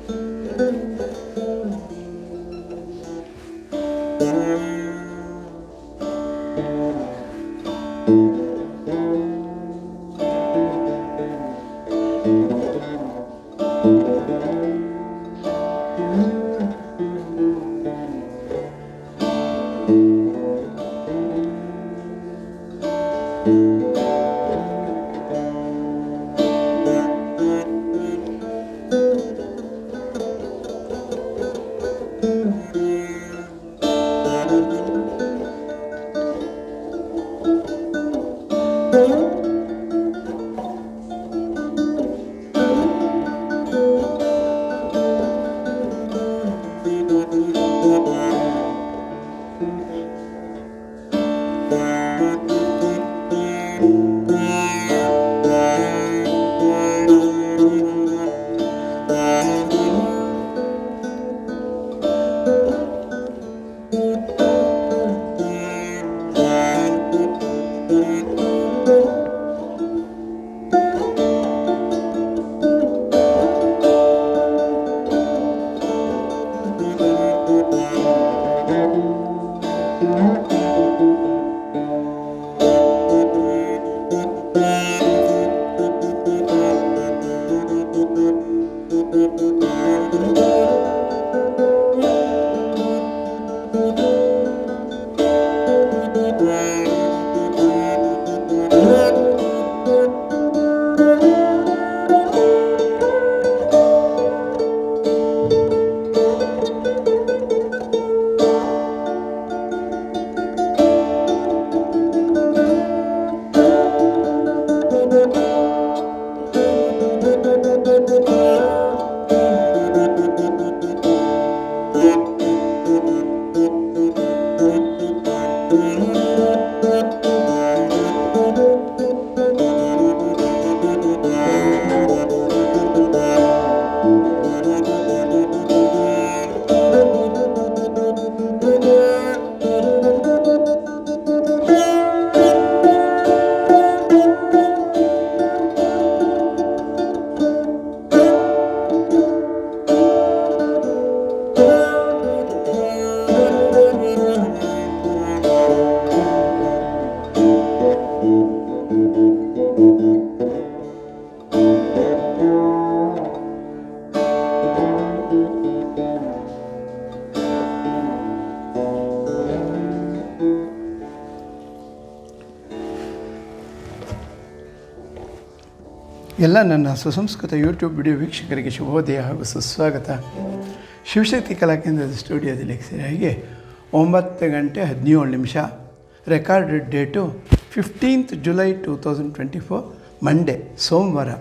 ಎಲ್ಲ ನನ್ನ ಸುಸಂಸ್ಕೃತ ಯೂಟ್ಯೂಬ್ ವಿಡಿಯೋ ವೀಕ್ಷಕರಿಗೆ ಶುಭೋದಯ ಹಾಗೂ ಸುಸ್ವಾಗತ ಶಿವಶಕ್ತಿ ಕಲಾಕೇಂದ್ರದ ಸ್ಟುಡಿಯೋದಲ್ಲಿ ಸರಿಯಾಗಿ ಒಂಬತ್ತು ಗಂಟೆ ಹದಿನೇಳು ನಿಮಿಷ recorded date fifteenth July two thousand twenty four Monday ಸೋಮವಾರ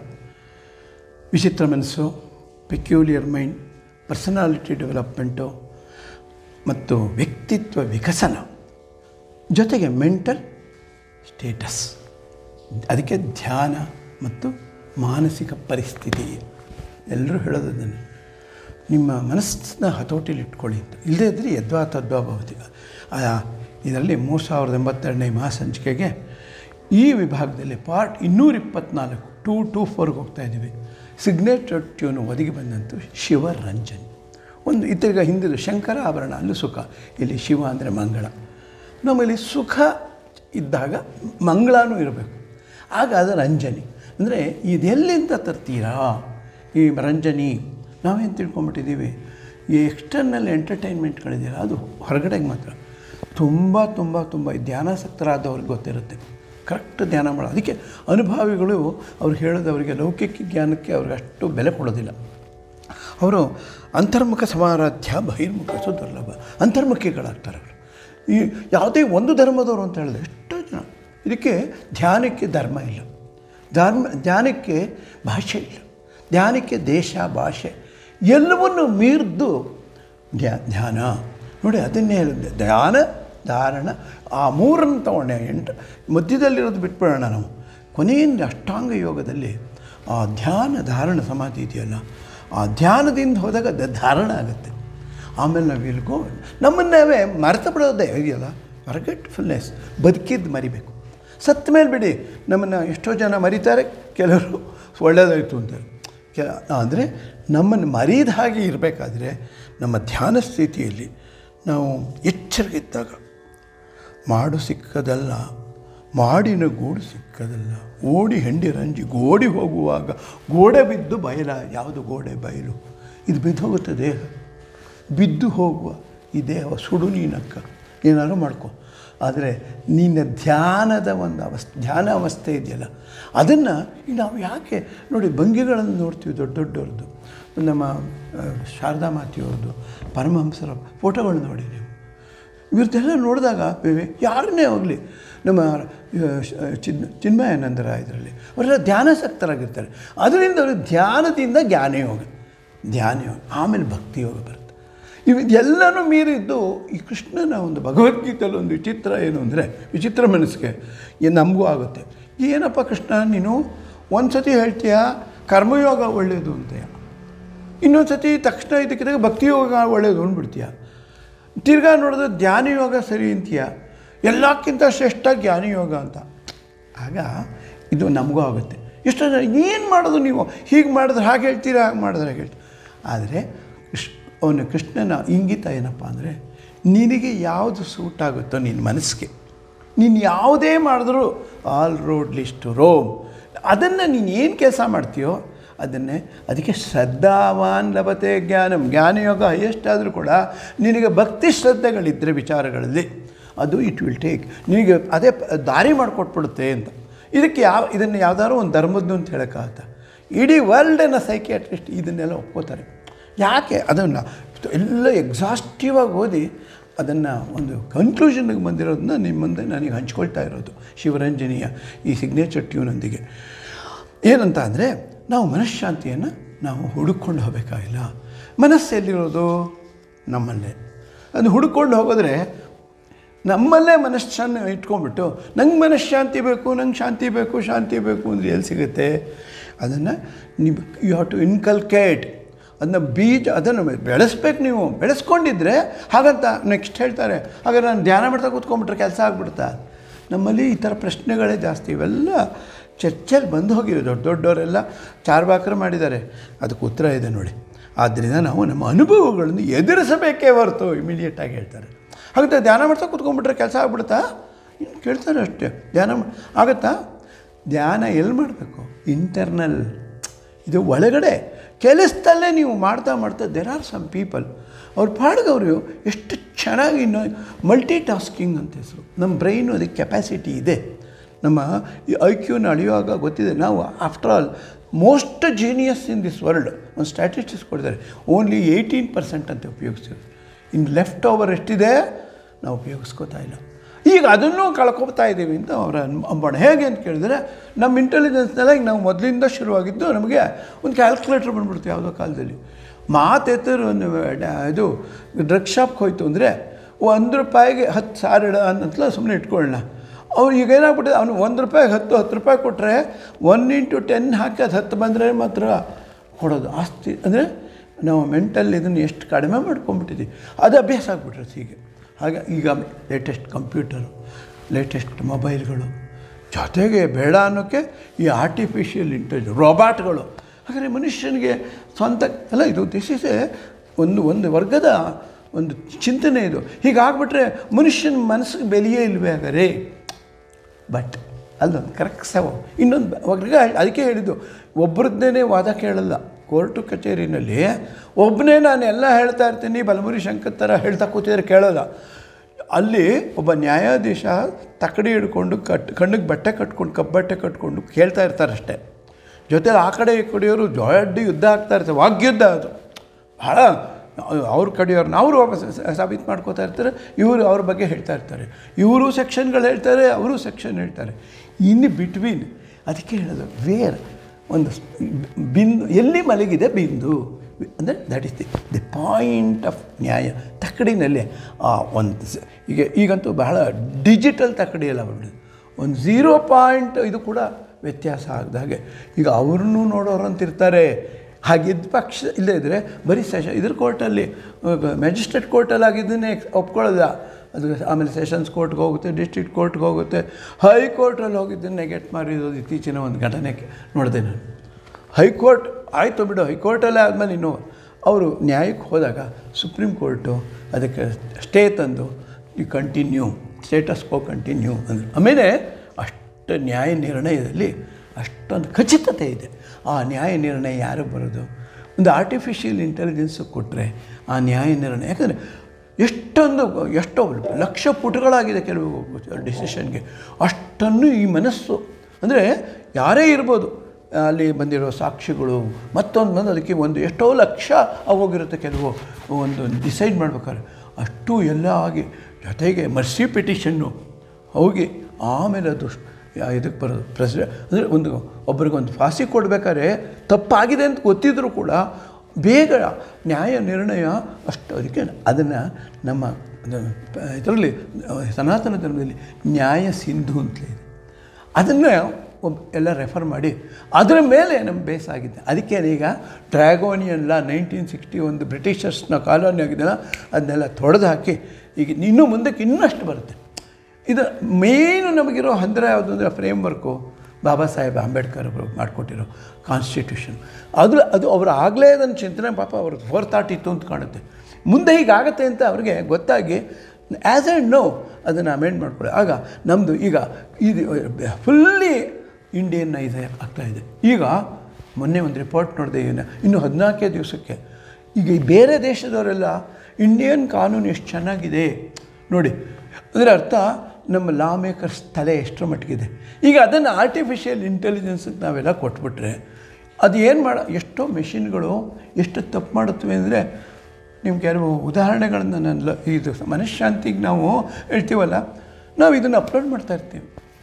ವಿಚಿತ್ರ ಮನಸ್ಸು ಪೆಕ್ಯೂಲಿಯರ್ ಮೈಂಡ್ ಪರ್ಸನಾಲಿಟಿ ಡೆವಲಪ್ಮೆಂಟು ಮತ್ತು ವ್ಯಕ್ತಿತ್ವ ವಿಕಸನ ಜೊತೆಗೆ ಮೆಂಟಲ್ ಸ್ಟೇಟಸ್ ಅದಕ್ಕೆ ಧ್ಯಾನ ಮತ್ತು ಮಾನಸಿಕ ಪರಿಸ್ಥಿತಿ ಎಲ್ಲರೂ ಹೇಳೋದು ಅದನ್ನು ನಿಮ್ಮ ಮನಸ್ಸನ್ನ ಹತೋಟಿಲಿ ಇಟ್ಕೊಳ್ಳಿ ಅಂತ ಇಲ್ಲದೇ ಇದ್ದರೆ ಯದ್ವಾ ತದ್ವಾ ಭವತಿ ಆ ಇದರಲ್ಲಿ ಮೂರು ಸಾವಿರದ ಎಂಬತ್ತೆರಡನೇ ಮಹಾಸಂಚಿಕೆಗೆ ಈ ವಿಭಾಗದಲ್ಲಿ ಪಾರ್ಟ್ ಇನ್ನೂರ ಇಪ್ಪತ್ತ್ನಾಲ್ಕು ಟೂ ಟೂ ಫೋರ್ಗೆ ಹೋಗ್ತಾ ಇದ್ದೀವಿ ಸಿಗ್ನೇಚರ್ ಟ್ಯೂನು ಒದಗಿ ಬಂದಂತು ಶಿವರಂಜನ್ ಒಂದು ಇತರಿಗೆ ಹಿಂದಿನ ಶಂಕರ ಆಭರಣ ಅಲ್ಲೂ ಸುಖ ಇಲ್ಲಿ ಶಿವ ಅಂದರೆ ಮಂಗಳ ನಮ್ಮಲ್ಲಿ ಸುಖ ಇದ್ದಾಗ ಮಂಗಳನೂ ಇರಬೇಕು ಆಗ ಅದು ರಂಜನಿ ಅಂದರೆ ಇದೆಲ್ಲಿಂದ ತರ್ತೀರಾ ಈ ರಂಜನಿ ನಾವೇನು ತಿಳ್ಕೊಂಬಿಟ್ಟಿದ್ದೀವಿ ಈ ಎಕ್ಸ್ಟರ್ನಲ್ ಎಂಟರ್ಟೈನ್ಮೆಂಟ್ಗಳಿದೆಯಲ್ಲ ಅದು ಹೊರಗಡೆಗೆ ಮಾತ್ರ ತುಂಬ ತುಂಬ ತುಂಬ ಈ ಧ್ಯಾನಾಸಕ್ತರಾದವ್ರಿಗೆ ಗೊತ್ತಿರುತ್ತೆ ಕರೆಕ್ಟ್ ಧ್ಯಾನ ಮಾಡೋದು ಅದಕ್ಕೆ ಅನುಭಾವಿಗಳು ಅವ್ರು ಹೇಳೋದು ಅವರಿಗೆ ಲೌಕಿಕ ಜ್ಞಾನಕ್ಕೆ ಅವ್ರಿಗೆ ಅಷ್ಟು ಬೆಲೆ ಕೊಡೋದಿಲ್ಲ ಅವರು ಅಂತರ್ಮುಖ ಸಮಾರಾಧ್ಯ ಬಹಿರ್ಮುಖ ಸು ದುರ್ಲಭ ಅಂತರ್ಮುಖಿಗಳಾಗ್ತಾರೆ ಅವರು ಈ ಯಾವುದೇ ಒಂದು ಧರ್ಮದವರು ಅಂತ ಹೇಳಿದ್ರೆ ಎಷ್ಟೋ ಜನ ಇದಕ್ಕೆ ಧ್ಯಾನಕ್ಕೆ ಧರ್ಮ ಇಲ್ಲ ಧರ್ಮ ಧ್ಯಾನಕ್ಕೆ ಭಾಷೆ ಇಲ್ಲ ಧ್ಯಾನಕ್ಕೆ ದೇಶ ಭಾಷೆ ಎಲ್ಲವನ್ನು ಮೀರಿದು ಧ್ಯ ಧ್ಯಾನ ನೋಡಿ ಅದನ್ನೇ ಹೇಳಿದ್ದೆ ಧ್ಯಾನ ಧಾರಣ ಆ ಮೂರನ್ನು ತಗೊಂಡೆ ಎಂಟು ಮಧ್ಯದಲ್ಲಿರೋದು ಬಿಟ್ಬಿಡೋಣ ನಾವು ಕೊನೆಯಿಂದ ಅಷ್ಟಾಂಗ ಯೋಗದಲ್ಲಿ ಆ ಧ್ಯಾನ ಧಾರಣ ಸಮಾಧಿ ಇದೆಯಲ್ಲ ಆ ಧ್ಯಾನದಿಂದ ಹೋದಾಗ ಅದು ಧಾರಣ ಆಗುತ್ತೆ ಆಮೇಲೆ ನಾವು ಇಲ್ಗೋ ನಮ್ಮನ್ನೇ ಮರೆತು ಬಿಡೋದೇ ಇದೆಯಲ್ಲ ಫರ್ಗೆಟ್ಫುಲ್ನೆಸ್ ಬದುಕಿದ್ದು ಮರಿಬೇಕು ಸತ್ತ ಮೇಲೆ ಬಿಡಿ ನಮ್ಮನ್ನು ಎಷ್ಟೋ ಜನ ಮರಿತಾರೆ ಕೆಲವರು ಒಳ್ಳೆಯದಾಯಿತು ಅಂತಾರೆ ಕೆ ಅಂದರೆ ನಮ್ಮನ್ನು ಮರೀದ ಹಾಗೆ ಇರಬೇಕಾದ್ರೆ ನಮ್ಮ ಧ್ಯಾನ ಸ್ಥಿತಿಯಲ್ಲಿ ನಾವು ಎಚ್ಚರಿಗಿದ್ದಾಗ ಮಾಡು ಸಿಕ್ಕದಲ್ಲ ಮಾಡಿನ ಗೂಡು ಸಿಕ್ಕದಲ್ಲ ಓಡಿ ಹೆಂಡಿ ರಂಜಿ ಗೋಡಿ ಹೋಗುವಾಗ ಗೋಡೆ ಬಿದ್ದು ಬಯಲ ಯಾವುದು ಗೋಡೆ ಬಯಲು ಇದು ಬಿದ್ದು ಹೋಗುತ್ತೆ ದೇಹ ಬಿದ್ದು ಹೋಗುವ ಈ ದೇಹ ಸುಡು ನೀನಕ್ಕ ಏನಾದ್ರು ಮಾಡ್ಕೊ ಆದರೆ ನಿನ್ನ ಧ್ಯಾನದ ಒಂದು ಅವಸ್ಥೆ ಧ್ಯಾನ ಅವಸ್ಥೆ ಇದೆಯಲ್ಲ ಅದನ್ನು ನಾವು ಯಾಕೆ ನೋಡಿ ಭಂಗಿಗಳನ್ನು ನೋಡ್ತೀವಿ ದೊಡ್ಡ ದೊಡ್ಡವ್ರದ್ದು ನಮ್ಮ ಆ, ಶಾರದಾ ಮಾತೆಯವ್ರದ್ದು ಪರಮಹಂಸರ ಫೋಟೋಗಳು ನೋಡಿ ನೀವು ಇವ್ರದ್ದೆಲ್ಲ ನೋಡಿದಾಗ ಬೇ- ಯಾರನ್ನೇ ಹೋಗಲಿ ನಮ್ಮ ಆ, ಶ- ಚಿನ್ ಚಿನ್ಮಯಾನಂದರ ಇದರಲ್ಲಿ ಅವರೆಲ್ಲ ಧ್ಯಾನಾಸಕ್ತರಾಗಿರ್ತಾರೆ ಅದರಿಂದ ಅವರು ಧ್ಯಾನದಿಂದ ಜ್ಞಾನ ಯೋಗ ಧ್ಯಾನ ಯೋಗ ಆಮೇಲೆ ಭಕ್ತಿ ಯೋಗ ಬರುತ್ತೆ ಇವು ಎಲ್ಲನೂ ಮೀರಿದ್ದು ಈ ಕೃಷ್ಣನ ಒಂದು ಭಗವದ್ಗೀತೆಯಲ್ಲಿ ಒಂದು ವಿಚಿತ್ರ ಏನು ಅಂದರೆ ವಿಚಿತ್ರ ಮನಸ್ಸಿಗೆ ಏನು ನಮಗೂ ಆಗುತ್ತೆ ಏನಪ್ಪ ಕೃಷ್ಣ ನೀನು ಒಂದು ಸತಿ ಹೇಳ್ತೀಯ ಕರ್ಮಯೋಗ ಒಳ್ಳೆಯದು ಅಂತೀಯ ಇನ್ನೊಂದು ಸತಿ ತಕ್ಷಣ ಇದಕ್ಕಿದಾಗ ಭಕ್ತಿ ಯೋಗ ಒಳ್ಳೆಯದು ಅಂದ್ಬಿಡ್ತೀಯ ತಿರ್ಗಾ ನೋಡಿದ್ರೆ ಧ್ಯಾನ ಯೋಗ ಸರಿ ಅಂತೀಯ ಎಲ್ಲಕ್ಕಿಂತ ಶ್ರೇಷ್ಠ ಜ್ಞಾನ ಯೋಗ ಅಂತ ಆಗ ಇದು ನಮಗೂ ಆಗುತ್ತೆ ಎಷ್ಟೋ ಜನ ಏನು ಮಾಡೋದು ನೀವು ಹೀಗೆ ಮಾಡಿದ್ರೆ ಹಾಗೆ ಹೇಳ್ತೀರಾ ಹಾಗೆ ಮಾಡಿದ್ರೆ ಹಾಗೆ ಹೇಳ್ತೀರ ಆದರೆ ಕೃಷ್ ಅವನು ಕೃಷ್ಣನ ಇಂಗಿತ ಏನಪ್ಪ ಅಂದರೆ ನಿನಗೆ ಯಾವುದು ಸೂಟ್ ಆಗುತ್ತೋ ನಿನ್ನ ಮನಸ್ಸಿಗೆ ನೀನು ಯಾವುದೇ ಮಾಡಿದ್ರೂ ಆಲ್ ರೋಡ್ ಲಿಸ್ಟ್ ರೋಮ್ ಅದನ್ನು ನೀನು ಏನು ಕೆಲಸ ಮಾಡ್ತೀಯೋ ಅದನ್ನೇ ಅದಕ್ಕೆ ಶ್ರದ್ಧಾವಾನ್ ಲಭತೆ ಜ್ಞಾನಂ ಜ್ಞಾನಯೋಗ ಹೈಯೆಸ್ಟ್ ಆದರೂ ಕೂಡ ನಿನಗೆ ಭಕ್ತಿ ಶ್ರದ್ಧೆಗಳಿದ್ದರೆ ವಿಚಾರಗಳಲ್ಲಿ ಅದು ಇಟ್ ವಿಲ್ ಟೇಕ್ ನಿನಗೆ ಅದೇ ಪ- ದಾರಿ ಮಾಡಿಕೊಟ್ಬಿಡುತ್ತೆ ಅಂತ ಇದಕ್ಕೆ ಯಾವ ಇದನ್ನು ಯಾವ್ದಾದ್ರು ಒಂದು ಧರ್ಮದ್ದು ಅಂತ ಹೇಳೋಕ್ಕಾಗತ್ತ ಇಡೀ ವರ್ಲ್ಡಿನ ಸೈಕಿಯಾಟ್ರಿಸ್ಟ್ ಇದನ್ನೆಲ್ಲ ಒಪ್ಕೋತಾರೆ ಯಾಕೆ ಅದನ್ನು ಎಲ್ಲ ಎಕ್ಸಾಸ್ಟಿವ್ ಆಗಿ ಓದಿ ಅದನ್ನು ಒಂದು ಕನ್ಕ್ಲೂಷನ್ಗೆ ಬಂದಿರೋದನ್ನ ನಿಮ್ಮ ಮುಂದೆ ನನಗೆ ಹಂಚ್ಕೊಳ್ತಾ ಇರೋದು ಶಿವರಂಜನಿಯ ಈ ಸಿಗ್ನೇಚರ್ ಟ್ಯೂನೊಂದಿಗೆ ಏನಂತ ಅಂದರೆ ನಾವು ಮನಃಶಾಂತಿಯನ್ನು ನಾವು ಹುಡುಕೊಂಡು ಹೋಗಬೇಕಾಗಿಲ್ಲ ಮನಸ್ಸು ಎಲ್ಲಿರೋದು ನಮ್ಮಲ್ಲೇ ಅದು ಹುಡುಕೊಂಡು ಹೋಗೋದ್ರೆ ನಮ್ಮಲ್ಲೇ ಮನಸ್ಸನ್ನು ಇಟ್ಕೊಂಡ್ಬಿಟ್ಟು ನಂಗೆ ಮನಃಶಾಂತಿ ಬೇಕು ನಂಗೆ ಶಾಂತಿ ಬೇಕು ಶಾಂತಿ ಬೇಕು ಅಂದರೆ ಎಲ್ಲಿ ಸಿಗುತ್ತೆ ಅದನ್ನು ನೀವು ಯು ಹ್ಯಾವ್ ಟು ಇನ್ಕಲ್ಕೇಟ್ ಅದನ್ನ ಬೀಜ ಅದನ್ನು ಬೆಳೆಸ್ಬೇಕು ನೀವು ಬೆಳೆಸ್ಕೊಂಡಿದ್ರೆ ಹಾಗಂತ ನೆಕ್ಸ್ಟ್ ಹೇಳ್ತಾರೆ ಹಾಗಾದ್ರೆ ನಾನು ಧ್ಯಾನ ಮಾಡ್ತಾ ಕೂತ್ಕೊಂಡ್ಬಿಟ್ರೆ ಕೆಲಸ ಆಗ್ಬಿಡ್ತಾ ನಮ್ಮಲ್ಲಿ ಈ ಥರ ಪ್ರಶ್ನೆಗಳೇ ಜಾಸ್ತಿ ಇವೆಲ್ಲ ಚರ್ಚೆಯಲ್ಲಿ ಬಂದು ಹೋಗಿವೆ ದೊಡ್ಡ ದೊಡ್ಡವರೆಲ್ಲ ಚಾರ್ವಾಕರು ಮಾಡಿದ್ದಾರೆ ಅದಕ್ಕೆ ಉತ್ತರ ಇದೆ ನೋಡಿ ಆದ್ದರಿಂದ ನಾವು ನಮ್ಮ ಅನುಭವಗಳನ್ನು ಎದುರಿಸಬೇಕೇ ಹೊರತು ಇಮಿಡಿಯೇಟಾಗಿ ಹೇಳ್ತಾರೆ ಹಾಗಾದ್ರೆ ಧ್ಯಾನ ಮಾಡ್ತಾ ಕೂತ್ಕೊಂಡ್ಬಿಟ್ರೆ ಕೆಲಸ ಆಗ್ಬಿಡುತ್ತಾ ಇನ್ನು ಕೇಳ್ತಾರೆ ಅಷ್ಟೇ ಧ್ಯಾನ ಮಾ- ಆಗತ್ತಾ ಧ್ಯಾನ ಎಲ್ಲಿ ಮಾಡಬೇಕು ಇಂಟರ್ನಲ್ ಇದು ಒಳಗಡೆ ಕೆಲಸದಲ್ಲೇ ನೀವು ಮಾಡ್ತಾ ಮಾಡ್ತಾ ದೆರ್ ಆರ್ ಸಮ್ ಪೀಪಲ್ ಅವ್ರ ಪಾಡ್ಗೆ ಅವರು ಎಷ್ಟು ಚೆನ್ನಾಗಿ ಇನ್ನು ಮಲ್ಟಿ ಟಾಸ್ಕಿಂಗ್ ಅಂತ ಹೆಸರು ನಮ್ಮ ಬ್ರೈನು ಅದಕ್ಕೆ ಕೆಪಾಸಿಟಿ ಇದೆ ನಮ್ಮ ಈ ಐ ಕ್ಯೂನ ಅಳಿಯುವಾಗ ಗೊತ್ತಿದೆ ನಾವು after all most genius in this world ಒಂದು ಸ್ಟ್ಯಾಟಿಸ್ಟಿಕ್ಸ್ ಕೊಡ್ತಾರೆ ಓನ್ಲಿ ಏಯ್ಟೀನ್ ಪರ್ಸೆಂಟ್ ಅಂತ ಉಪಯೋಗಿಸ್ತೀವಿ ಇನ್ನು ಲೆಫ್ಟ್ ಓವರ್ ಎಷ್ಟಿದೆ ನಾವು ಉಪಯೋಗಿಸ್ಕೋತಾ ಇಲ್ಲ ಈಗ ಅದನ್ನು ಕಳ್ಕೊತಾ ಇದ್ದೀವಿ ಅಂತ ಅವರ ಅಂಬಣ ಹೇಗೆ ಅಂತ ಕೇಳಿದ್ರೆ ನಮ್ಮ ಇಂಟೆಲಿಜೆನ್ಸ್ನೆಲ್ಲ ಈಗ ನಾವು ಮೊದಲಿಂದ ಶುರುವಾಗಿದ್ದು ನಮಗೆ ಒಂದು ಕ್ಯಾಲ್ಕುಲೇಟರ್ ಬಂದ್ಬಿಡ್ತು ಯಾವುದೋ ಕಾಲದಲ್ಲಿ ಮಾತೆತ್ತರು ಒಂದು ಡ- ಇದು ಡ್ರಗ್ ಶಾಪ್ಗೆ ಹೋಯ್ತು ಅಂದರೆ ಒಂದು ರೂಪಾಯಿಗೆ ಹತ್ತು ಸಾವಿರ ಅನ್ನತ್ಲ ಸುಮ್ಮನೆ ಇಟ್ಕೊಳ್ಳೋಣ ಅವ್ನು ಈಗ ಏನಾಗ್ಬಿಟ್ಟಿದೆ ಅವನು ಒಂದು ರೂಪಾಯಿಗೆ ಹತ್ತು ಹತ್ತು ರೂಪಾಯಿ ಕೊಟ್ಟರೆ ಒನ್ ಇಂಟು ಟೆನ್ ಹಾಕಿ ಅದು ಹತ್ತು ಬಂದರೆ ಮಾತ್ರ ಕೊಡೋದು ಆಸ್ತಿ ಅಂದರೆ ನಾವು ಮೆಂಟಲ್ ಇದನ್ನು ಎಷ್ಟು ಕಡಿಮೆ ಮಾಡ್ಕೊಂಡ್ಬಿಟ್ಟಿದ್ದೀವಿ ಅದು ಅಭ್ಯಾಸ ಆಗ್ಬಿಟ್ರೆ ಹೀಗೆ ಹಾಗೆ ಈಗ ಲೇಟೆಸ್ಟ್ ಕಂಪ್ಯೂಟರು ಲೇಟೆಸ್ಟ್ ಮೊಬೈಲ್ಗಳು ಜೊತೆಗೆ ಬೇಡ ಅನ್ನೋಕ್ಕೆ ಈ ಆರ್ಟಿಫಿಷಿಯಲ್ ಇಂಟೆಲಿಜೆನ್ಸ್ ರೋಬಾಟ್ಗಳು ಹಾಗಾದರೆ ಮನುಷ್ಯನಿಗೆ ಸ್ವಂತ ಅಲ್ಲ ಇದು ದಿಸ್ ಇಸ್ ಎ ಒಂದು ಒಂದು ವರ್ಗದ ಒಂದು ಚಿಂತನೆ ಇದು ಹೀಗಾಗ್ಬಿಟ್ರೆ ಮನುಷ್ಯನ ಮನಸ್ಸಿಗೆ ಬೆಲೆಯೇ ಇಲ್ವೇ ಹಾಗಾದ್ರೆ ಬಟ್ ಅಲ್ಲೊಂದು ಕರೆಕ್ಟ್ ಸವ ಇನ್ನೊಂದು ವರ್ಗ ಅದಕ್ಕೆ ಹೇಳಿದ್ದು ಒಬ್ಬರದ್ದೇ ವಾದ ಕೇಳಲ್ಲ ಕೋರ್ಟು ಕಚೇರಿನಲ್ಲಿ ಒಬ್ಬನೇ ನಾನು ಎಲ್ಲ ಹೇಳ್ತಾ ಇರ್ತೀನಿ ಬಲಮುರಿ ಶಂಕರ್ ಥರ ಹೇಳ್ತಾ ಕೂತಿದ್ರೆ ಕೇಳೋಲ್ಲ ಅಲ್ಲಿ ಒಬ್ಬ ನ್ಯಾಯಾಧೀಶ ತಕ್ಕಡಿ ಹಿಡ್ಕೊಂಡು ಕಟ್ ಕಣ್ಣಿಗೆ ಬಟ್ಟೆ ಕಟ್ಕೊಂಡು ಕಬ್ಬಟ್ಟೆ ಕಟ್ಕೊಂಡು ಕೇಳ್ತಾ ಇರ್ತಾರಷ್ಟೇ ಜೊತೆಲಿ ಆ ಕಡೆ ಈ ಕಡೆಯವರು ದೊಡ್ಡ ಯುದ್ಧ ಆಗ್ತಾ ಇರ್ತಾರೆ ವಾಗ್ಯುದ್ಧ ಅದು ಭಾಳ ಅವ್ರ ಕಡೆಯವ್ರನ್ನ ಅವರು ವಾಪಸ್ ಸಾಬೀತು ಮಾಡ್ಕೋತಾ ಇರ್ತಾರೆ ಇವರು ಅವ್ರ ಬಗ್ಗೆ ಹೇಳ್ತಾ ಇರ್ತಾರೆ ಇವರು ಸೆಕ್ಷನ್ಗಳು ಹೇಳ್ತಾರೆ ಅವರು ಸೆಕ್ಷನ್ ಹೇಳ್ತಾರೆ ಇನ್ನು ಬಿಟ್ವೀನ್ ಅದಕ್ಕೆ ಹೇಳೋದು ವೇರ್ ಒಂದು ಸ್- ಬಿಂದು ಎಲ್ಲಿ ಮಲಗಿದೆ ಬಿಂದು ಅಂದರೆ that is the the point of ನ್ಯಾಯ ತಕ್ಕಡಿನಲ್ಲಿ ಆ ಒಂದು ಸ- ಈಗ ಈಗಂತೂ ಬಹಳ ಡಿಜಿಟಲ್ ತಕ್ಕಡಿ ಎಲ್ಲ ಬಂದ್ಬಿಟ್ಟಿದೆ ಒಂದು ಝೀರೋ ಪಾಯಿಂಟ್ ಇದು ಕೂಡ ವ್ಯತ್ಯಾಸ ಆಗದ ಹಾಗೆ ಈಗ ಅವ್ರನ್ನೂ ನೋಡೋರು ಅಂತ ಇರ್ತಾರೆ ಹಾಗಿದ್ದ ಪಕ್ಷ ಇಲ್ಲದೇ ಇದ್ದರೆ ಬರೀ ಸೆಷ ಇದ್ರ ಕೋರ್ಟಲ್ಲಿ ಮ್ಯಾಜಿಸ್ಟ್ರೇಟ್ ಕೋರ್ಟಲ್ಲಿ ಆಗಿದ್ದನ್ನೇ ಒಪ್ಕೊಳ್ಳೋದ ಅದು ಆಮೇಲೆ ಸೆಷನ್ಸ್ ಕೋರ್ಟ್ಗೆ ಹೋಗುತ್ತೆ ಡಿಸ್ಟ್ರಿಕ್ಟ್ ಕೋರ್ಟ್ಗೆ ಹೋಗುತ್ತೆ ಹೈಕೋರ್ಟಲ್ಲಿ ಹೋಗಿದ್ದನ್ನು ನೆಗೆಟ್ ಮಾಡಿರೋದು ಇತ್ತೀಚಿನ ಒಂದು ಘಟನೆಗೆ ನೋಡಿದೆ ನಾನು ಹೈಕೋರ್ಟ್ ಆಯಿತು ಬಿಡು ಹೈಕೋರ್ಟಲ್ಲೇ ಆದಮೇಲೆ ಇನ್ನು ಅವರು ನ್ಯಾಯಕ್ಕೆ ಹೋದಾಗ ಸುಪ್ರೀಂ ಕೋರ್ಟು ಅದಕ್ಕೆ ಸ್ಟೇ ತಂದು ಈ ಕಂಟಿನ್ಯೂ ಸ್ಟೇಟಸ್ ಕೋ ಕಂಟಿನ್ಯೂ ಅಂದರು ಆಮೇಲೆ ಅಷ್ಟು ನ್ಯಾಯ ನಿರ್ಣಯದಲ್ಲಿ ಅಷ್ಟೊಂದು ಖಚಿತತೆ ಇದೆ ಆ ನ್ಯಾಯ ನಿರ್ಣಯ ಯಾರು ಬರೋದು ಒಂದು ಆರ್ಟಿಫಿಷಿಯಲ್ ಇಂಟೆಲಿಜೆನ್ಸ್ ಕೊಟ್ಟರೆ ಆ ನ್ಯಾಯ ನಿರ್ಣಯ ಯಾಕಂದರೆ ಎಷ್ಟೊಂದು ಎಷ್ಟೋ ಲಕ್ಷ ಪುಟಗಳಾಗಿದೆ ಕೆಲವು ಡಿಸಿಷನ್ಗೆ ಅಷ್ಟನ್ನು ಈ ಮನಸ್ಸು ಅಂದರೆ ಯಾರೇ ಇರ್ಬೋದು ಅಲ್ಲಿ ಬಂದಿರೋ ಸಾಕ್ಷಿಗಳು ಮತ್ತೊಂದು ಬಂದು ಅದಕ್ಕೆ ಒಂದು ಎಷ್ಟೋ ಲಕ್ಷ ಆಗೋಗಿರುತ್ತೆ ಕೆಲವು ಒಂದು ಡಿಸೈಡ್ ಮಾಡ್ಬೇಕಾದ್ರೆ ಅಷ್ಟು ಎಲ್ಲ ಆಗಿ ಜೊತೆಗೆ ಮರ್ಸಿ ಪಿಟಿಷನ್ನು ಹೋಗಿ ಆಮೇಲೆ ಅದು ಯಾ- ಇದಕ್ಕೆ ಬರೋದು ಪ್ರೆಸಿಡೆಂಟ್ ಅಂದರೆ ಒಂದು ಒಬ್ರಿಗೊಂದು ಫಾಸಿ ಕೊಡಬೇಕಾದ್ರೆ ತಪ್ಪಾಗಿದೆ ಅಂತ ಗೊತ್ತಿದ್ರೂ ಕೂಡ ಬೇಗ ನ್ಯಾಯ ನಿರ್ಣಯ ಅಷ್ಟು ಅದಕ್ಕೆ ಅದನ್ನು ನಮ್ಮ ಇದರಲ್ಲಿ ಸನಾತನ ಧರ್ಮದಲ್ಲಿ ನ್ಯಾಯ ಸಿಂಧು ಅಂತಲೇ ಇದೆ ಅದನ್ನು ಒಬ್ಬ ಎಲ್ಲ ರೆಫರ್ ಮಾಡಿ ಅದರ ಮೇಲೆ ನಮ್ಮ ಬೇಸ್ ಆಗಿದೆ ಅದಕ್ಕೆ ಈಗ ಡ್ರ್ಯಾಗೋನಿಯನ್ ಲಾ ನೈನ್ಟೀನ್ ಸಿಕ್ಸ್ಟಿ ಒಂದು ಬ್ರಿಟಿಷರ್ಸ್ನ ಕಾಲೋನಿ ಆಗಿದೆಯಲ್ಲ ಅದನ್ನೆಲ್ಲ ತೊಡೆದು ಹಾಕಿ ಈಗ ಇನ್ನೂ ಮುಂದಕ್ಕೆ ಇನ್ನಷ್ಟು ಬರುತ್ತೆ ಇದು ಮೇಯ್ನು ನಮಗಿರೋ ಹಂದ್ರ ಯಾವುದು ಅಂದರೆ ಫ್ರೇಮ್ ವರ್ಕು ಬಾಬಾ ಸಾಹೇಬ್ ಅಂಬೇಡ್ಕರ್ ಅವರು ಮಾಡಿಕೊಟ್ಟಿರೋ ಕಾನ್ಸ್ಟಿಟ್ಯೂಷನ್ ಅದು ಅದು ಅವರು ಆಗಲೇ ಅದನ್ನು ಚಿಂತನೆ ಪಾಪ ಅವ್ರ ಫೋರ್ ಥಾಟ್ ಇತ್ತು ಅಂತ ಕಾಣುತ್ತೆ ಮುಂದೆ ಹೀಗಾಗತ್ತೆ ಅಂತ ಅವ್ರಿಗೆ ಗೊತ್ತಾಗಿ ಆ್ಯಸ್ ಆ್ಯಂಡ್ ನೋ ಅದನ್ನು ಅಮೆಂಡ್ ಮಾಡ್ಕೊಳ್ಳಿ ಆಗ ನಮ್ಮದು ಈಗ ಇದು ಫುಲ್ಲಿ ಇಂಡಿಯನ್ನೈಸ್ ಆಗ್ತಾ ಇದೆ ಈಗ ಮೊನ್ನೆ ಒಂದು ರಿಪೋರ್ಟ್ ನೋಡಿದೆ ಇನ್ನು ಇನ್ನು ಹದಿನಾಲ್ಕೇ ದಿವಸಕ್ಕೆ ಈಗ ಈ ಬೇರೆ ದೇಶದವರೆಲ್ಲ ಇಂಡಿಯನ್ ಕಾನೂನು ಎಷ್ಟು ಚೆನ್ನಾಗಿದೆ ನೋಡಿ ಅದರ ಅರ್ಥ ನಮ್ಮ ಲಾ ಮೇಕರ್ಸ್ ತಲೆ ಎಷ್ಟರ ಮಟ್ಟಿಗಿದೆ ಈಗ ಅದನ್ನು ಆರ್ಟಿಫಿಷಿಯಲ್ ಇಂಟೆಲಿಜೆನ್ಸಿಗೆ ನಾವೆಲ್ಲ ಕೊಟ್ಬಿಟ್ರೆ ಅದು ಏನು ಮಾಡ ಎಷ್ಟೋ ಮೆಷಿನ್ಗಳು ಎಷ್ಟು ತಪ್ಪು ಮಾಡುತ್ತವೆ ಅಂದರೆ ನಿಮ್ಗೆ ಕೆಲವು ಉದಾಹರಣೆಗಳನ್ನು ನಾನು ಲ- ಇದು ಮನಃಶಾಂತಿಗೆ ನಾವು ಹೇಳ್ತೀವಲ್ಲ ನಾವು ಇದನ್ನು ಅಪ್ಲೋಡ್ ಮಾಡ್ತಾ ಇರ್ತೀವಿ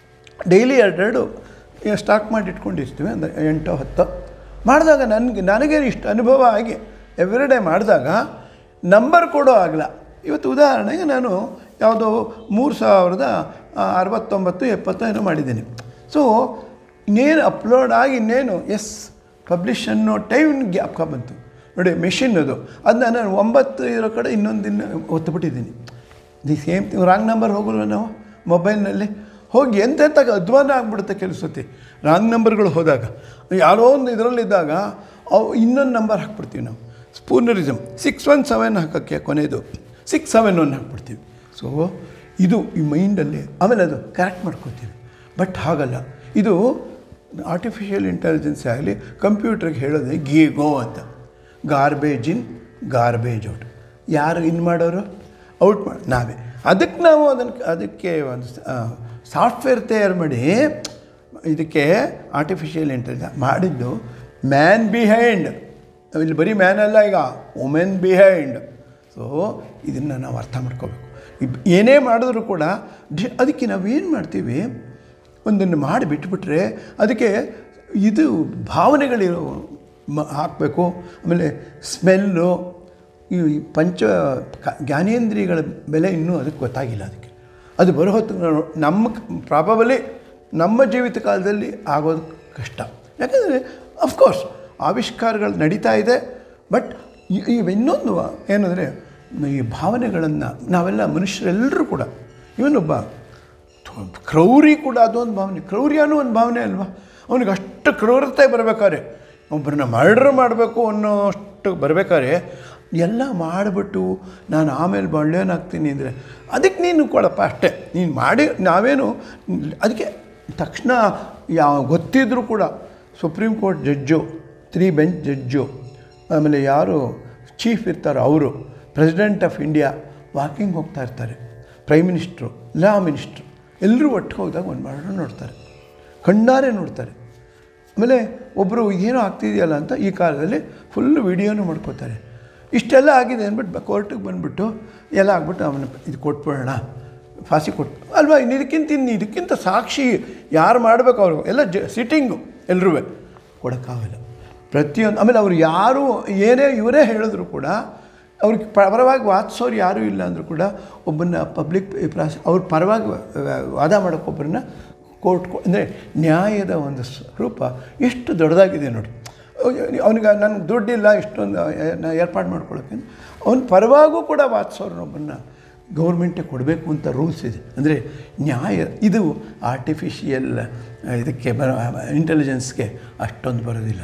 ಡೈಲಿ ಎರಡೆರಡು ಸ್ಟಾಕ್ ಮಾಡಿ ಇಟ್ಕೊಂಡಿರ್ತೀವಿ ಅಂದರೆ ಎಂಟು ಹತ್ತು ಮಾಡಿದಾಗ ನನಗೆ ನನಗೆ ಇಷ್ಟು ಅನುಭವ ಆಗಿ ಎವ್ರಿ ಡೇ ಮಾಡಿದಾಗ ನಂಬರ್ ಕೊಡೋ ಆಗಲ್ಲ ಇವತ್ತು ಉದಾಹರಣೆಗೆ ನಾನು ಯಾವುದೋ ಮೂರು ಸಾವಿರದ ಆ, ಅರವತ್ತೊಂಬತ್ತು ಎಪ್ಪತ್ತು ಏನೋ ಮಾಡಿದ್ದೀನಿ ಸೊ ಇನ್ನೇನು ಅಪ್ಲೋಡ್ ಆಗಿ ಇನ್ನೇನು ಎಸ್ ಪಬ್ಲಿಷ್ ಅನ್ನೋ ಟೈಮ್ ಗ್ಯಾಪ್ ಬಂತು ನೋಡಿ ಮೆಷಿನ್ ಅದು ಅದನ್ನ ನಾನು ಒಂಬತ್ತು ಇರೋ ಕಡೆ ಇನ್ನೊಂದು ದಿನ ಒತ್ತುಬಿಟ್ಟಿದ್ದೀನಿ the same thing wrong number ಹೋಗಲ್ವ ನಾವು ಮೊಬೈಲ್ನಲ್ಲಿ ಹೋಗಿ ಎಂತೆಂಥ ಅಧ್ವಾನ ಆಗಿಬಿಡುತ್ತೆ ಕೆಲಸತಿ ರಾಂಗ್ ನಂಬರ್ಗಳು ಹೋದಾಗ ಯಾರೋ ಒಂದು ಇದರಲ್ಲಿದ್ದಾಗ ಅವು ಇನ್ನೊಂದು ನಂಬರ್ ಹಾಕ್ಬಿಡ್ತೀವಿ ನಾವು ಸ್ಪೂನರಿಸಮ್ ಸಿಕ್ಸ್ ಒನ್ ಸೆವೆನ್ ಹಾಕೋಕ್ಕೆ ಕೊನೆಯದು ಸಿಕ್ಸ್ ಸೆವೆನ್ ಒನ್ ಹಾಕ್ಬಿಡ್ತೀವಿ ಸೊ ಇದು ಈ ಮೈಂಡಲ್ಲಿ ಆಮೇಲೆ ಅದು ಕರೆಕ್ಟ್ ಮಾಡ್ಕೊತೀವಿ ಬಟ್ ಹಾಗಲ್ಲ ಇದು ಆರ್ಟಿಫಿಷಿಯಲ್ ಇಂಟೆಲಿಜೆನ್ಸ್ ಆಗಲಿ ಕಂಪ್ಯೂಟ್ರಿಗೆ ಹೇಳೋದೇ ಗಿ ಗೋ ಅಂತ ಗಾರ್ಬೇಜ್ ಇನ್ ಗಾರ್ಬೇಜ್ ಔಟ್ ಯಾರು ಇನ್ ಮಾಡೋರು ಔಟ್ ಮಾಡಿ ನಾವೇ ಅದಕ್ಕೆ ನಾವು ಅದನ್ನು ಅದಕ್ಕೆ ಒಂದು ಸಾಫ್ಟ್ವೇರ್ ತಯಾರು ಮಾಡಿ ಇದಕ್ಕೆ ಆರ್ಟಿಫಿಷಿಯಲ್ ಇಂಟೆಲಿಜೆನ್ಸ್ ಮಾಡಿದ್ದು ಮ್ಯಾನ್ ಬಿಹೈಂಡ್ ಇಲ್ಲಿ ಬರೀ ಮ್ಯಾನ್ ಅಲ್ಲ ಈಗ ವುಮೆನ್ ಬಿಹೈಂಡ್ ಸೊ ಇದನ್ನು ನಾವು ಅರ್ಥ ಮಾಡ್ಕೋಬೇಕು ಇಬ್- ಏನೇ ಮಾಡಿದ್ರು ಕೂಡ ಡಿ- ಅದಕ್ಕೆ ನಾವೇನು ಮಾಡ್ತೀವಿ ಒಂದನ್ನು ಮಾಡಿ ಬಿಟ್ಬಿಟ್ರೆ ಅದಕ್ಕೆ ಇದು ಭಾವನೆಗಳಿರೋ ಮ ಹಾಕಬೇಕು ಆಮೇಲೆ ಸ್ಮೆಲ್ಲು ಈ ಪಂಚ ಕ- ಜ್ಞಾನೇಂದ್ರಿಯಗಳ ಬೆಲೆ ಇನ್ನೂ ಅದಕ್ಕೆ ಗೊತ್ತಾಗಿಲ್ಲ ಅದಕ್ಕೆ ಅದು ಬರೋ ಹೊತ್ತು ನಮ್ಮ ಪ್ರಾಬಬಲಿ ನಮ್ಮ ಜೀವಿತ ಕಾಲದಲ್ಲಿ ಆಗೋದು ಕಷ್ಟ ಯಾಕಂದರೆ ಅಫ್ಕೋರ್ಸ್ ಆವಿಷ್ಕಾರಗಳು ನಡೀತಾ ಇದೆ ಬಟ್ ಇವು ಇನ್ನೊಂದು ಏನಂದರೆ ಈ ಭಾವನೆಗಳನ್ನು ನಾವೆಲ್ಲ ಮನುಷ್ಯರೆಲ್ಲರೂ ಕೂಡ ಇವನೊಬ್ಬ ಥು- ಕ್ರೌರಿ ಕೂಡ ಅದೊಂದು ಭಾವನೆ ಕ್ರೌರ್ಯನೂ ಒಂದು ಭಾವನೆ ಅಲ್ವಾ ಅವನಿಗೆ ಅಷ್ಟು ಕ್ರೂರತೆ ಬರಬೇಕಾದ್ರೆ ಒಬ್ಬರನ್ನ ಮರ್ಡರ್ ಮಾಡಬೇಕು ಅನ್ನೋಷ್ಟು ಬರಬೇಕಾದ್ರೆ ಎಲ್ಲ ಮಾಡಿಬಿಟ್ಟು ನಾನು ಆಮೇಲೆ ಒಳ್ಳೆಯನಾಗ್ತೀನಿ ಅಂದರೆ ಅದಕ್ಕೆ ನೀನು ಕೊಡಪ್ಪ ಅಷ್ಟೇ ನೀನು ಮಾಡಿ ನಾವೇನು ಅದಕ್ಕೆ ತಕ್ಷಣ ಯಾವ ಗೊತ್ತಿದ್ದರೂ ಕೂಡ supreme court judge three bench judge ಆಮೇಲೆ ಯಾರು ಚೀಫ್ ಇರ್ತಾರೋ ಅವರು ಪ್ರೆಸಿಡೆಂಟ್ ಆಫ್ ಇಂಡಿಯಾ ವಾಕಿಂಗ್ ಹೋಗ್ತಾ ಇರ್ತಾರೆ ಪ್ರೈಮ್ ಮಿನಿಸ್ಟ್ರು ಲಾ ಮಿನಿಸ್ಟ್ರು ಎಲ್ಲರೂ ಒಟ್ಟಿಗೆ ಹೋದಾಗ ಒಂದು ಮರಣ ನೋಡ್ತಾರೆ ಕಣ್ಣಾರೆ ನೋಡ್ತಾರೆ ಆಮೇಲೆ ಒಬ್ಬರು ಏನೋ ಆಗ್ತಿದೆಯಲ್ಲ ಅಂತ ಈ ಕಾಲದಲ್ಲಿ ಫುಲ್ಲು ವಿಡಿಯೋನು ಮಾಡ್ಕೋತಾರೆ ಇಷ್ಟೆಲ್ಲ ಆಗಿದೆ ಅಂದ್ಬಿಟ್ಟು ಕೋರ್ಟಿಗೆ ಬಂದುಬಿಟ್ಟು ಎಲ್ಲ ಆಗ್ಬಿಟ್ಟು ಅವನ ಇದು ಕೊಟ್ಬಿಡೋಣ ಫಾಸಿ ಕೊಟ್ಟು ಅಲ್ವಾ ಇನ್ನು ಇದಕ್ಕಿಂತ ಇನ್ನು ಇದಕ್ಕಿಂತ ಸಾಕ್ಷಿ ಯಾರು ಮಾಡಬೇಕು ಅವರು ಎಲ್ಲ ಜ ಸಿಟ್ಟಿಂಗು ಎಲ್ಲರೂ ಕೊಡೋಕ್ಕಾಗಲ್ಲ ಪ್ರತಿಯೊಂದು ಆಮೇಲೆ ಅವ್ರು ಯಾರು ಏನೇ ಇವರೇ ಹೇಳಿದ್ರು ಕೂಡ ಅವ್ರಿಗೆ ಪರವಾಗಿ ವಾದಿಸೋರು ಯಾರೂ ಇಲ್ಲ ಅಂದರೂ ಕೂಡ ಒಬ್ಬನ್ನ ಪಬ್ಲಿಕ್ ಪ್ರಾಸ್ ಅವ್ರ ಪರವಾಗಿ ವಾದ ಮಾಡೋಕ್ಕೆ ಒಬ್ಬರನ್ನ ಕೋರ್ಟ್ ಅಂದರೆ ನ್ಯಾಯದ ಒಂದು ಸ್ವರೂಪ ಎಷ್ಟು ದೊಡ್ಡದಾಗಿದೆ ನೋಡಿ ಅವನಿಗೆ ನನಗೆ ದುಡ್ಡಿಲ್ಲ ಇಷ್ಟೊಂದು ನಾ ಏರ್ಪಾಡು ಮಾಡ್ಕೊಳ್ಳೋಕ್ಕೆ ಅವನ ಪರವಾಗೂ ಕೂಡ ವಾದಿಸೋರ್ನೊಬ್ಬನ್ನ ಗೌರ್ಮೆಂಟೇ ಕೊಡಬೇಕು ಅಂತ ರೂಲ್ಸ್ ಇದೆ ಅಂದರೆ ನ್ಯಾಯ ಇದು ಆರ್ಟಿಫಿಷಿಯಲ್ ಇದಕ್ಕೆ ಬರೋ ಇಂಟೆಲಿಜೆನ್ಸ್ಗೆ ಅಷ್ಟೊಂದು ಬರೋದಿಲ್ಲ ಅದು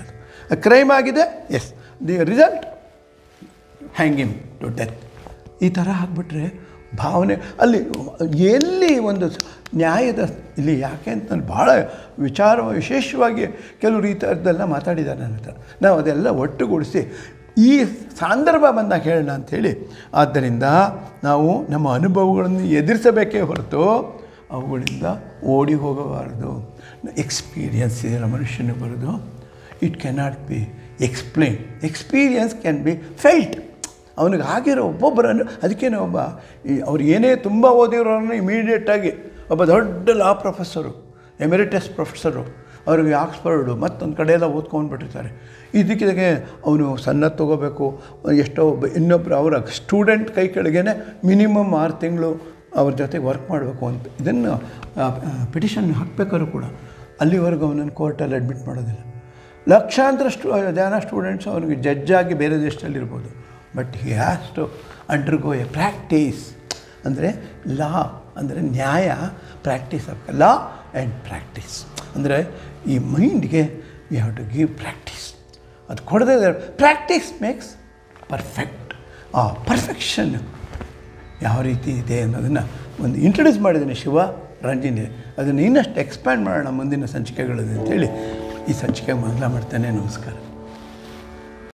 ಕ್ರೈಮ್ ಆಗಿದೆ as the result hanging to death ಈ ಥರ ಆಗಿಬಿಟ್ರೆ ಭಾವನೆ ಅಲ್ಲಿ ಎಲ್ಲಿ ಒಂದು ಸ- ನ್ಯಾಯದ ಇಲ್ಲಿ ಯಾಕೆ ಅಂತ ನಾನು ಭಾಳ ವಿಚಾರ ವಿಶೇಷವಾಗಿ ಕೆಲವರು ಈ ಥರದ್ದೆಲ್ಲ ಮಾತಾಡಿದ್ದಾರೆ ನನ್ನ ಹತ್ರ ನಾವು ಅದೆಲ್ಲ ಒಟ್ಟುಗೂಡಿಸಿ ಈ ಸಂದರ್ಭ ಬಂದಾಗ ಹೇಳೋಣ ಅಂಥೇಳಿ ಆದ್ದರಿಂದ ನಾವು ನಮ್ಮ ಅನುಭವಗಳನ್ನು ಎದುರಿಸಬೇಕೇ ಹೊರತು ಅವುಗಳಿಂದ ಓಡಿ ಹೋಗಬಾರದು ಎಕ್ಸ್ಪೀರಿಯನ್ಸ್ ಇದೆಯಲ್ಲ ಮನುಷ್ಯನಿಗೆ ಬರೋದು it cannot be explain experience can be felt ಅವನಿಗೆ ಆಗಿರೋ ಒಬ್ಬೊಬ್ಬರನ್ನು ಅದಕ್ಕೇನೆ ಒಬ್ಬ ಈ ಅವ್ರು ಏನೇ ತುಂಬ ಓದಿರೋರನ್ನು ಇಮಿಡಿಯೇಟಾಗಿ ಒಬ್ಬ ದೊಡ್ಡ ಲಾ ಪ್ರೊಫೆಸರು ಎಮಿರಿಟಸ್ ಪ್ರೊಫೆಸರು ಅವ್ರಿಗೆ ಆಕ್ಸ್ಫರ್ಡು ಮತ್ತೊಂದು ಕಡೆ ಎಲ್ಲ ಓದ್ಕೊಂಡ್ಬಿಟ್ಟಿರ್ತಾರೆ ಇದಕ್ಕೆ ಅವನು ಸನ್ನದ್ದು ತೊಗೋಬೇಕು ಎಷ್ಟೋ ಒಬ್ಬ ಇನ್ನೊಬ್ಬರು ಅವರ ಸ್ಟೂಡೆಂಟ್ ಕೈ ಕೆಳಗೇನೆ ಮಿನಿಮಮ್ ಆರು ತಿಂಗಳು ಅವ್ರ ಜೊತೆಗೆ ವರ್ಕ್ ಮಾಡಬೇಕು ಅಂತ ಇದನ್ನು ಪಿಟಿಷನ್ ಹಾಕಬೇಕಾದ್ರೂ ಕೂಡ ಅಲ್ಲಿವರೆಗೂ ಅವನನ್ನು ಕೋರ್ಟಲ್ಲಿ ಅಡ್ಮಿಟ್ ಮಾಡೋದಿಲ್ಲ ಲಕ್ಷಾಂತರ ಸ್ಟು ಜನ ಸ್ಟೂಡೆಂಟ್ಸ್ ಅವನಿಗೆ ಜಡ್ಜಾಗಿ ಬೇರೆ ದೇಶದಲ್ಲಿರ್ಬೋದು but he has to undergo a practice ಅಂದರೆ ಲಾ ಅಂದರೆ ನ್ಯಾಯ ಪ್ರಾಕ್ಟೀಸ್ ಆಗಬೇಕು ಲಾ ಆ್ಯಂಡ್ ಪ್ರಾಕ್ಟೀಸ್ ಅಂದರೆ ಈ ಮೈಂಡ್ಗೆ you have to give practice ಅದು ಕೊಡದೇ ಪ್ರಾಕ್ಟೀಸ್ ಮೇಕ್ಸ್ ಪರ್ಫೆಕ್ಟ್ ಆ ಪರ್ಫೆಕ್ಷನ್ ಯಾವ ರೀತಿ ಇದೆ ಅನ್ನೋದನ್ನು ಒಂದು ಇಂಟ್ರೊಡ್ಯೂಸ್ ಮಾಡಿದ್ದೀನಿ ಶಿವ ರಂಜಿನಿ ಅದನ್ನು ಇನ್ನಷ್ಟು ಎಕ್ಸ್ಪ್ಯಾಂಡ್ ಮಾಡೋಣ ಮುಂದಿನ ಸಂಚಿಕೆಗಳಲ್ಲಿ ಅಂತೇಳಿ ಈ ಸಂಚಿಕೆ ಮೊದಲ ಮಾಡ್ತೇನೆ ನಮಸ್ಕಾರ